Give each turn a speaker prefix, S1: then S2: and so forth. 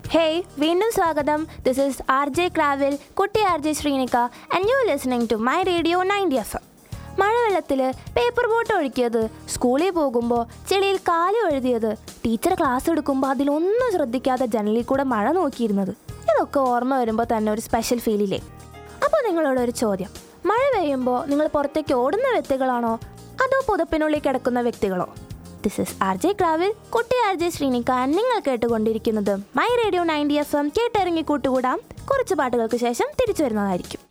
S1: hey വീണ്ടും സ്വാഗതം this is R J Kravil Kutty R J Sreenika and you listening to my radio ninety F M മഴവെള്ളത്തിൽ paper boat ഒഴുക്കിയത് സ്കൂളിൽ പോകുമ്പോൾ ചെളിയിൽ കാലി എഴുതിയത് ടീച്ചർ ക്ലാസ് എടുക്കുമ്പോൾ അതിലൊന്നും ശ്രദ്ധിക്കാതെ ജനലിൽ കൂടെ മഴ നോക്കിയിരുന്നത് ഇതൊക്കെ ഓർമ്മ വരുമ്പോൾ തന്നെ ഒരു സ്പെഷ്യൽ ഫീലില്ലേ അപ്പോൾ നിങ്ങളോടൊരു ചോദ്യം മഴ പെയ്യുമ്പോൾ നിങ്ങൾ പുറത്തേക്ക് ഓടുന്ന വ്യക്തികളാണോ അതോ പുതപ്പിനുള്ളിൽ കിടക്കുന്ന വ്യക്തികളോ this is R J Kravil Kutty R J Sreenika നിങ്ങൾ കേട്ടുകൊണ്ടിരിക്കുന്നത് my radio ninety F M കേട്ടിറങ്ങി കൂട്ടുകൂടാം കുറച്ച് പാട്ടുകൾക്ക് ശേഷം തിരിച്ചു വരുന്നതായിരിക്കും